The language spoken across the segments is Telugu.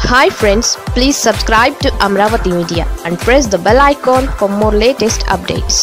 hi friends please subscribe to Amaravati media and press the bell icon for more latest updates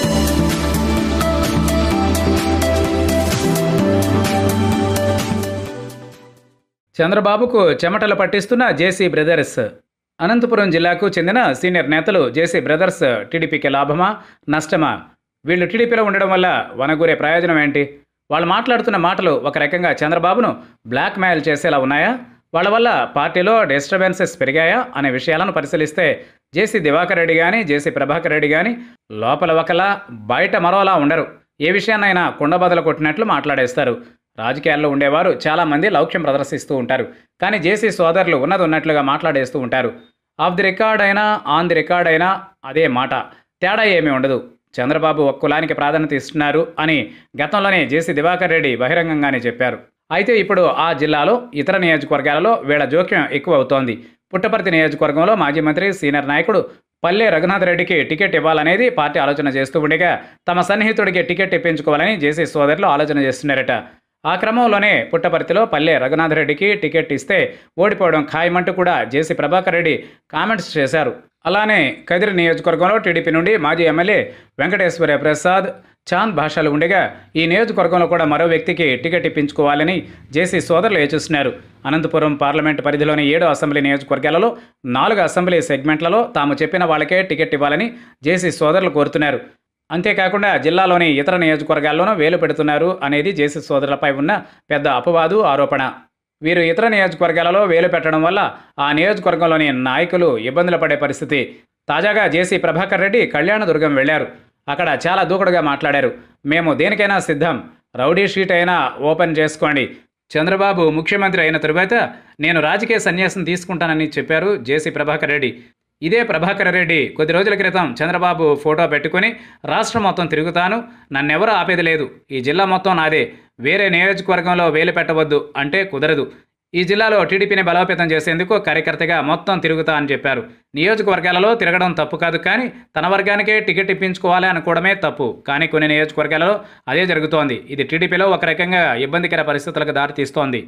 చంద్రబాబుకు చెమటలు పట్టిస్తున్న జేసీ బ్రదర్స్ అనంతపురం జిల్లాకు చెందిన సీనియర్ నేతలు జేసీ బ్రదర్స్ టీడీపీకి లాభమా నష్టమా వీళ్ళు టీడీపీలో ఉండడం వల్ల వనగూరే ప్రయోజనం ఏంటి వాళ్ళు మాట్లాడుతున్న మాటలు ఒక రకంగా చంద్రబాబును బ్లాక్మెయిల్ చేసేలా ఉన్నాయా వాళ్ళ వల్ల పార్టీలో డిస్టర్బెన్సెస్ పెరిగాయా అనే విషయాలను పరిశీలిస్తే జేసీ దివాకర్ రెడ్డి కానీ జేసీ ప్రభాకర్ రెడ్డి కానీ లోపల ఒకలా బయట మరోలా ఉండరు ఏ విషయాన్నైనా కుండబదలు కొట్టినట్లు మాట్లాడేస్తారు రాజకీయాల్లో ఉండేవారు చాలామంది లౌక్యం ప్రదర్శిస్తూ ఉంటారు కానీ జేసీ సోదరులు ఉన్నది ఉన్నట్లుగా మాట్లాడేస్తూ ఉంటారు ఆఫ్ ది రికార్డ్ అయినా ఆన్ ది రికార్డ్ అయినా అదే మాట తేడా ఏమీ ఉండదు చంద్రబాబు ఒక్క కులానికి ప్రాధాన్యత ఇస్తున్నారు అని గతంలోనే జేసీ దివాకర్ రెడ్డి బహిరంగంగానే చెప్పారు అయితే ఇప్పుడు ఆ జిల్లాలో ఇతర నియోజకవర్గాలలో వీళ్ళ జోక్యం ఎక్కువ అవుతోంది పుట్టపర్తి నియోజకవర్గంలో మాజీ మంత్రి సీనియర్ నాయకుడు పల్లె రఘునాథ్ రెడ్డికి టికెట్ ఇవ్వాలనేది పార్టీ ఆలోచన చేస్తూ ఉండగా తమ సన్నిహితుడికి టికెట్ ఇప్పించుకోవాలని జేసీ సోదరులు ఆలోచన చేస్తున్నారట ఆ క్రమంలోనే పుట్టపర్తిలో పల్లె రఘునాథ్ రెడ్డికి టికెట్ ఇస్తే ఓడిపోవడం ఖాయమంటూ కూడా జేసీ ప్రభాకర్ రెడ్డి కామెంట్స్ చేశారు అలానే కదిరి నియోజకవర్గంలో టీడీపీ నుండి మాజీ ఎమ్మెల్యే వెంకటేశ్వర ప్రసాద్ చాంద్ భాషలు ఉండగా ఈ నియోజకవర్గంలో కూడా మరో వ్యక్తికి టికెట్ ఇప్పించుకోవాలని జేసీ సోదరులు యోచిస్తున్నారు అనంతపురం పార్లమెంటు పరిధిలోని ఏడు అసెంబ్లీ నియోజకవర్గాలలో నాలుగు అసెంబ్లీ సెగ్మెంట్లలో తాము చెప్పిన వాళ్ళకే టికెట్ ఇవ్వాలని జేసీ సోదరులు కోరుతున్నారు అంతేకాకుండా జిల్లాలోని ఇతర నియోజకవర్గాల్లోనూ వేలు పెడుతున్నారు అనేది జేసీ సోదరులపై ఉన్న పెద్ద అపవాదు ఆరోపణ వీరు ఇతర నియోజకవర్గాలలో వేలు పెట్టడం వల్ల ఆ నియోజకవర్గంలోని నాయకులు ఇబ్బందులు పడే పరిస్థితి తాజాగా జేసీ ప్రభాకర్ రెడ్డి కళ్యాణదుర్గం వెళ్లారు అక్కడ చాలా దూకుడుగా మాట్లాడారు మేము దేనికైనా సిద్ధం రౌడీ షీట్ అయినా ఓపెన్ చేసుకోండి చంద్రబాబు ముఖ్యమంత్రి అయిన తరువాత నేను రాజకీయ సన్యాసం తీసుకుంటానని చెప్పారు జేసీ ప్రభాకర్ రెడ్డి ఇదే ప్రభాకర్ రెడ్డి కొద్ది రోజుల క్రితం చంద్రబాబు ఫోటో పెట్టుకుని రాష్ట్రం మొత్తం తిరుగుతాను నన్నెవరూ ఆపేది లేదు ఈ జిల్లా మొత్తం నాదే వేరే నియోజకవర్గంలో వేలు పెట్టవద్దు అంటే కుదరదు ఈ జిల్లాలో టీడీపీని బలోపేతం చేసేందుకు కార్యకర్తగా మొత్తం తిరుగుతా అని చెప్పారు నియోజకవర్గాలలో తిరగడం తప్పు కాదు కానీ తన వర్గానికే టికెట్ ఇప్పించుకోవాలి అనుకోవడమే తప్పు కానీ కొన్ని నియోజకవర్గాలలో అదే జరుగుతోంది ఇది టీడీపీలో ఒక రకంగా ఇబ్బందికర పరిస్థితులకు దారితీస్తోంది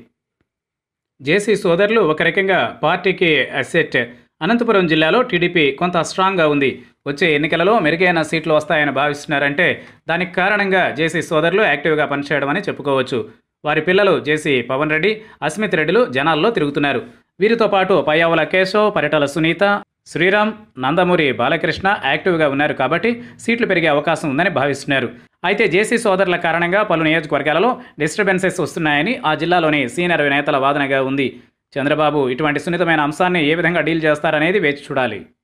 జేసీ సోదరులు ఒక రకంగా పార్టీకి అసెట్ అనంతపురం జిల్లాలో టీడీపీ కొంత స్ట్రాంగ్గా ఉంది వచ్చే ఎన్నికలలో మెరుగైన సీట్లు వస్తాయని భావిస్తున్నారంటే దానికి కారణంగా జేసీ సోదరులు యాక్టివ్గా పనిచేయడం అని చెప్పుకోవచ్చు వారి పిల్లలు జేసీ పవన్ రెడ్డి అస్మిత్ రెడ్డిలు జనాల్లో తిరుగుతున్నారు వీరితో పాటు పయ్యావుల కేశవ్ పరిటాల సునీత శ్రీరామ్ నందమూరి బాలకృష్ణ యాక్టివ్గా ఉన్నారు కాబట్టి సీట్లు పెరిగే అవకాశం ఉందని భావిస్తున్నారు అయితే జేసీ సోదరుల కారణంగా పలు నియోజకవర్గాలలో డిస్టర్బెన్సెస్ వస్తున్నాయని ఆ జిల్లాలోని సీనియర్ నేతల వాదనగా ఉంది చంద్రబాబు ఇటువంటి సున్నితమైన అంశాన్ని ఏ విధంగా డీల్ చేస్తారనేది వేచి చూడాలి